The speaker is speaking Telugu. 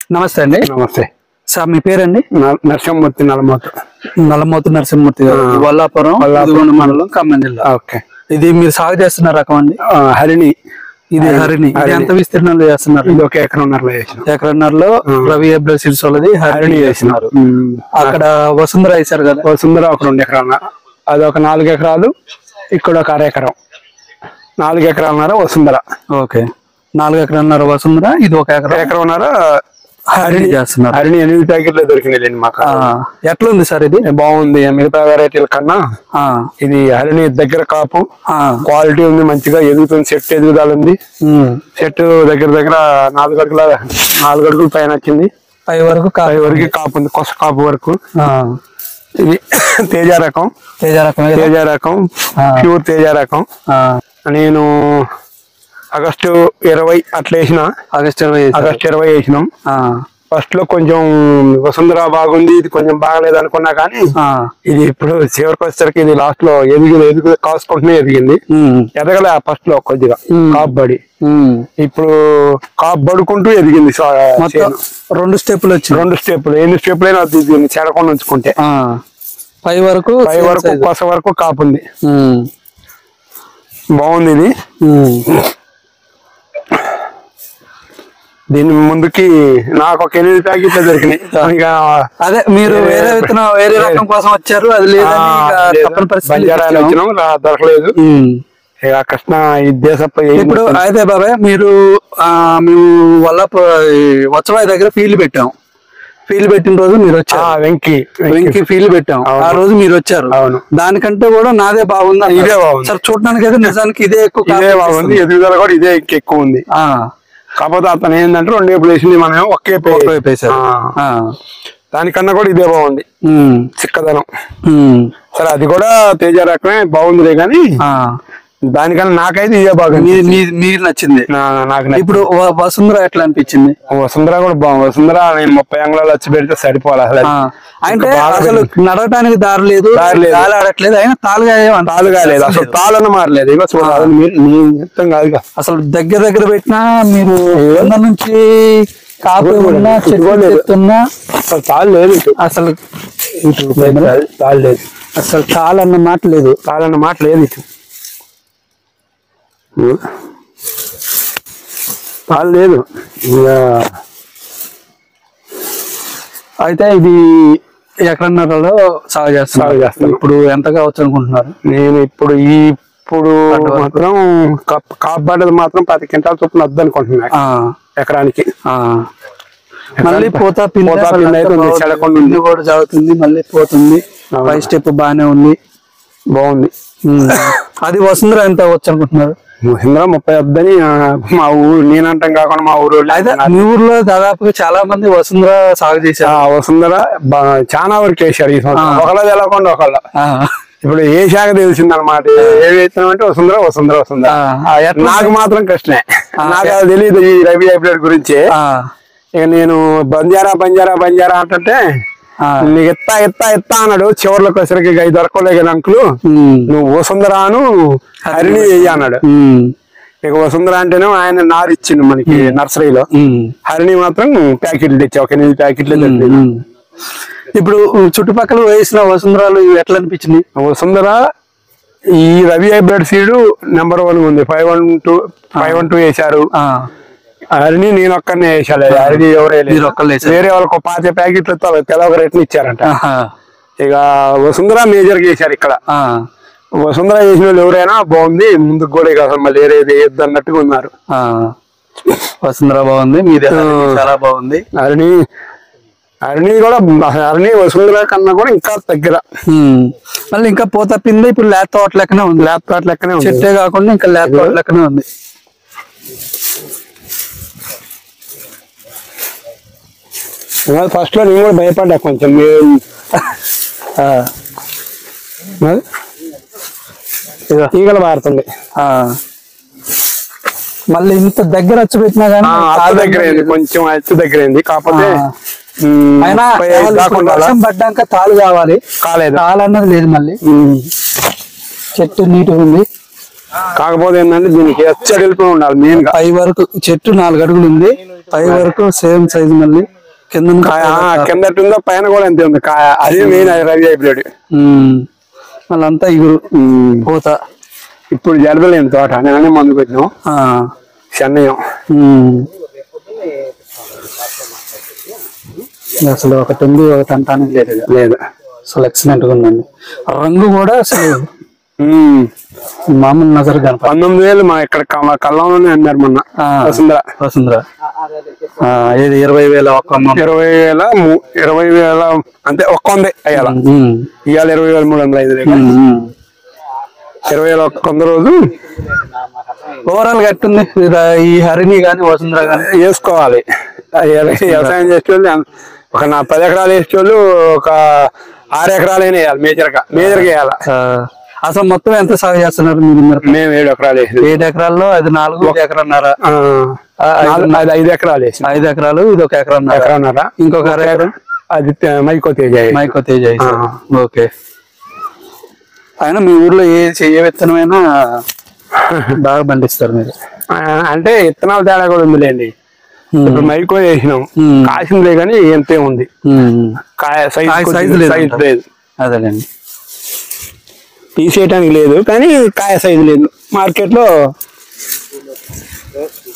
నమస్తే అండి నమస్తే సార్ మీ పేరండి న- నరసింహమూర్తి నల్లమూత నల్లమోతు నరసింహమూర్తి గారు వల్లాపురం ఇదిగోండి మండలం ఖమ్మం జిల్లా ఓకే ఇది మీరు సాగు చేస్తున్న రకం అండి ఆ, హరిణి ఇది హరిణి ఇది ఎంత విస్తీర్ణంలో చేస్తున్నారు ఇది ఒక ఎకరంన్నరలో వేసిన ఎకరన్నరలో రవి ఎబ్రల్ సీడ్స్ వాళ్ళది హరిణి చేస్తున్నారు ఉమ్, అక్కడ వసుంధర వేశారు కదా ఓ సుందర ఒక రెండు ఎకరాల అది ఒక నాలుగు ఎకరాలు ఇక్కడ ఒక అర ఎకరం నాలుగు ఎకరాలన్నర వసుంధర ఓకే నాలుగు ఎకరన్నర వసుంధర ఇది ఒక ఎకరం ఎకరంన్నర హరిణి చేస్తున్నారు హరిణి ఎనిమిది ప్యాకెట్లు దొరికినాయి మాకు ఆ, ఎట్లుంది సార్ ఇది బాగుంది మిగతా వెరైటీల కన్నా ఆ, ఇది హరిణి దగ్గర కాపు ఆ, క్వాలిటీ ఉంది మంచిగా ఎదుగుతుంది చెట్టు ఎదుగుదల ఉంది ఉమ్. చెట్టు దగ్గర దగ్గర నాలుగు అడుగుల నాలుగు అడుగుల పైన వచ్చింది పై వరకు కా- పై వరకు కాపు ఉంది కొస కాపు వరకు ఆ, ఇది తేజ రకం తేజ రకమే కదా? తేజ రకం ఆ. ప్యూర్ తేజ రకం ఆ, నేను ఆగస్టు ఇరవై అట్లా వేసిన ఆగస్టు ఇరవై వేశారు. ఆగస్టు ఇరవై వేసినాం ఆ, ఫస్ట్ లో కొంచెం వసుంధర బాగుంది ఇది కొంచెం బాగలేదు అనుకున్నా కానీ ఆ, ఇది ఇప్పుడు చివరికి వచ్చేసరికి ఇది లాస్ట్ లో ఎదిగి ఎదుగు కాసుకుంటూనే ఎదిగింది ఉమ్, ఎదగలే ఫస్ట్ లో కొద్దిగా మ్మ్. కాపు బడి ఉమ్. ఇప్పుడు కాపు పడుకుంటూ ఎదిగింది సో- మొత్తం చేను. రెండు స్టెప్పులు వచ్చింది రెండు స్టెప్పులు ఎన్ని స్టెప్పులు అయినా అది దీన్ని చెడకుండా ఉంచుకుంటే ఆ, పై వరకు పై same వరకు size. కొస వరకు కాపు ఉంది ఉమ్, బాగుంది ఇది ఉమ్. దీని ముందుకి నాకు ఒక ఎనిమిది ప్యాకెట్లు దొరికినాయి ఇక అదే మీరు వేరే విత్తనం వేరే రకం కోసం వచ్చారు అది లేదని ఇక లేదు. తప్పని పరిస్థితుల్లో బంజారా అని ఇచ్చాము. వచ్చినాం రా- దొరకలేదు ఉమ్. ఇక కృష్ణ ఈ దేశప్ప ఏం ఇప్పుడు అయితే బాబాయ్ మీరు ఆ, మేము వల్ల వచ్చవాయి దగ్గర ఫీల్డ్ పెట్టాం ఫీల్డ్ పెట్టిన రోజు మీరు ఆ, వచ్చారు వెంకి వెంకి ఫీల్డ్ పెట్టాం అవును. ఆ రోజు మీరు వచ్చారు అవును. దానికంటే కూడా నాదే బాగుంది అన్నారు. ఇదే బాగుంది. సార్ చూడడానికి అయితే నిజానికి ఇదే ఎక్కువ ఇదే కాపు బాగుంది ఇస్తుంది. ఎదుగుదల కూడా ఇదే ఇంక ఎక్కువ ఉంది ఆ, కాకపోతే అతను ఏంటంటే రెండు వైపులు వేసింది మనం ఒకే ఒక వైపు వేశారు. ఆ, దానికన్నా కూడా ఇదే బాగుంది ఉమ్, చిక్కదనం ఉమ్, సరే అది కూడా తేజ రకమే బాగుందిలే కానీ ఆ. దానికన్నా నాకైతే ఇదే బాగుంది మీ- మీ- మీకు నచ్చింది నా- నాకు నచ్చింది. ఇప్పుడు వ- వసుంధర ఎట్లా అనిపించింది వసుంధర కూడా బాగుంది వసుంధర నేను ముప్పై అంగుళాలు వచ్చి పెడితే సరిపోవాలి అసలు ఆ, అంటే ఇంకా బాగా అసలు నడవటానికి దారి లేదు దారి లేదు. గాలి ఆడట్లేదు అయినా తాలుగా ఏమంత తాలు కాలేదు అసలు తాళను మారలేదు ఇగో చూడాలి అది మీరు నేను చెప్తాం కాదుగా అసలు దగ్గర దగ్గర పెట్టినా మీరు కింద నుంచి కాపు ఉన్నా చెట్టు ఇదిగోలేదు. చెప్తున్నా అసలు తాళ్ళు లేదు ఇటు అసలు ఇటు తాళ్ళు లేదు అసలు చాలా అన్న మాట లేదు తాళన్న మాట లేదు ఇటు తాళ్ళు లేదు ఇక అయితే ఇది ఎకరన్నరలో సాగు చేస్తున్నారు సాగు చేస్తాను. ఇప్పుడు ఎంత కావచ్చు అనుకుంటున్నారు నేను ఇప్పుడు ఈ ఇప్పుడు పంట వరకు. మాత్రం కప్ కాపాడేది మాత్రం పది క్వింటాల చొప్పున వద్దు అనుకుంటున్నా ఆ, ఎకరానికి ఆ. మళ్ళీ పోతా పిండి పోతా అసలు పిండి అయితే ఉంది, అంతా చెడకుండా బాగుంది. ఉంది. పిండి కూడా జాగుతుంది మళ్ళీ పోతుంది అవును. పై స్టెప్ బాగానే ఉంది బాగుంది ఉమ్. అది వసుంధర ఎంత అవ్వచ్చు అనుకుంటున్నారు ఇందులో ముప్పై వద్దని ఆ, మా ఊరు నేనంటాం కాకుండా మా ఊరు వాళ్ళు అయితే మీ ఊర్లో దాదాపుగా చాలా మంది వసుంధర సాగు ఆ, చేశారు వసుంధర బా- చాలా వరకు వేసారు ఈ సంవత్సరం ఆ. ఒకళ్ళ తెలకుండా ఒకళ్ళ ఆ, ఇప్పుడు ఏ శాఖ తెలిసింది అనమాట ఏ వేతనం అంటే వసుంధర వసుంధర వసుంధర ఆ, ఆ, ఎట్లా నాకు మాత్రం కృష్ణే నాకు అది తెలియదు ఈ రవి హైబ్రిడ్ గురించి ఆ, ఇక నేను బంజారా బంజారా బంజారా అంటే ఆ, నీకు ఎత్తా ఎత్తా ఎత్తా అన్నాడు చివరిలోకి వచ్చరికి ఇక ఇది దొరకలే కదా అంకులు ఉమ్, నువ్వు వసుంధరాను హరిణి వెయ్యి అన్నాడు ఉమ్, ఇక వసుంధర అంటేనే ఆయన నారు ఇచ్చిండు మనకి నర్సరీలో ఉమ్, హరిణి మాత్రం ప్యాకెట్లు తెచ్చా ఒక ఎనిమిది ప్యాకెట్లు తెచ్చి ఉమ్. ఇప్పుడు చుట్టుపక్కల వేసిన వసుంధరాలు ఇవి ఎట్లా అనిపించినాయి వసుంధర ఈ Ravi hybrid seed number one ఉంది five one two five one two వేశారు ఆ, హరిణి నేను ఒక్కనే వేసాను హరిణి ఎవరే లేదు. మీరు ఒక్కళ్ళు వేశారు. వేరే వాళ్ళకి ఒక పాత ప్యాకెట్లు తెలవ రేట్లు ఇచ్చారంట ఆహా, ఇక వసుంధర మేజర్ గా వేశారు ఇక్కడ ఆ, వసుంధర చేసిన వాళ్ళు ఎవరైనా బాగుంది ముందుకు కూడా ఇక అసలు మళ్ళీ వేరేది వేయద్దు అన్నట్టుగా ఉన్నారు ఆ. వసుంధర బాగుంది మీది చాలా బాగుంది హరిణి హరిణి కూడా హరిణి వసుంధర కన్నా కూడా ఇంకా దగ్గర ఉమ్. మళ్ళీ ఇంకా పోత పిండి ఇప్పుడు లేత తోట లెక్కనే ఉంది ల్యాప్టాప్ లెక్కనే ఉంది చెట్టే కాకుండా ఇంకా లేత తోట లెక్కనే ఉంది ఫస్ట్ లో నేను కూడా భయపడ్డా కొంచెం మీరు ఆ, మరి? ఇదిగో ఈగలు మారుతుంది ఆ. మళ్ళీ ఇంత దగ్గర వచ్చి పెట్టినా కానీ అత్తు దగ్గర అయింది కొంచెం అత్తు దగ్గర అయింది కాకపోతే ఆ. ఉమ్, అయినా ముప్పై ఐదు కేవలం ఇప్పుడు కాకుండా అలా వర్షం పడ్డాక తాలు కావాలి కాలేదు తాలు అన్నది లేదు మళ్ళీ ఉమ్. చెట్టు నీట్గా ఉంది కాకపోతే ఏంటంటే దీనికి ఎచ్చడిల్పి ఉండాలి మెయిన్ గా పై వరకు చెట్టు నాలుగు అడుగులు ఉంది పై వరకు సేమ్ సైజ్ మళ్ళీ కింద ఉంది కాయ ఆ, కింద ఎట్టు ఉందో పైన కూడా అంతే ఉంది కాయ అదే మెయిన్ అది రవి హైబ్రిడ్ ఉమ్. మళ్ళీ అంతా ఇగురు పూత ఇప్పుడు జరదలేదు తోట నేనే మందు పెట్టినాం ఆ. చెన్నయ్యం ఉమ్. అసలు ఒకటి ఉంది ఒకటి అంటానికి లేదు ఇక. లేదు అసలు ఎక్సలెంట్ గా ఉందండి రంగు కూడా అసలు ఉమ్. మామూలు నజర్ కనపడ పంతొమ్మిది వేలు మా ఇక్కడ క- కల్లంలోనే అన్నారు మొన్న వసుంధర వసుంధర ఆ, ఇది ఇరవై వేల ఒక్క అమ్మ. ఇరవై వేల ము- ఇరవై వేల అంతే ఒక్క వందే అయ్యాల ఉమ్. ఇవాళ ఇరవై వేల మూడు వందల ఐదు రేఖ ఉమ్, ఉమ్. ఇరవై వేల ఒక్క వంద రోజు ఓవరాల్ గా ఎట్టుంది ఇది ఈ హరిణి గాని వసుంధర గాని వేసుకోవాలి అది ఎలా- వ్యవసాయం చేసేవాళ్ళు అం- ఒక నా పది ఎకరాలు వేసేవాళ్ళు ఒక ఆరు ఎకరాలైనా వేయాలి మేజర్గా మేజర్గా వేయాలి ఆ, అసలు మొత్తం ఎంత సాగు చేస్తున్నారు మీరు మిరప మేము ఏడు ఎకరాలు వేసి ఏడు ఎకరాల్లో అది నాలుగు ఒక ఎకరన్నర ఆ, ఆ, ఐదు- నాలుగు- అది ఐదు ఎకరాలు వేసి ఐదు ఎకరాలు ఇది ఒక ఎకరన్నర ఎకరన్నర ఇంకొక అర ఎకరం అది తే- మైకో తేజ మైకో తేజ వేసి. ఆ. ఓకే అయినా మీ ఊర్లో ఏ ఏ విత్తనమైనా బాగా పండిస్తారు మీరు ఆ, అంటే విత్తనాల తేడా కూడా ఉందిలేండి ఇప్పుడు మైకో వేసినాం ఉమ్. కాసిందిలే కానీ ఎంతే ఉంది ఉమ్. కాయ కాయ సైజ్ size లేదు సైజ్ అంటారు. లేదు అదేలేండి తీసేయటానికి లేదు కానీ కాయ సైజు లేదు మార్కెట్ లో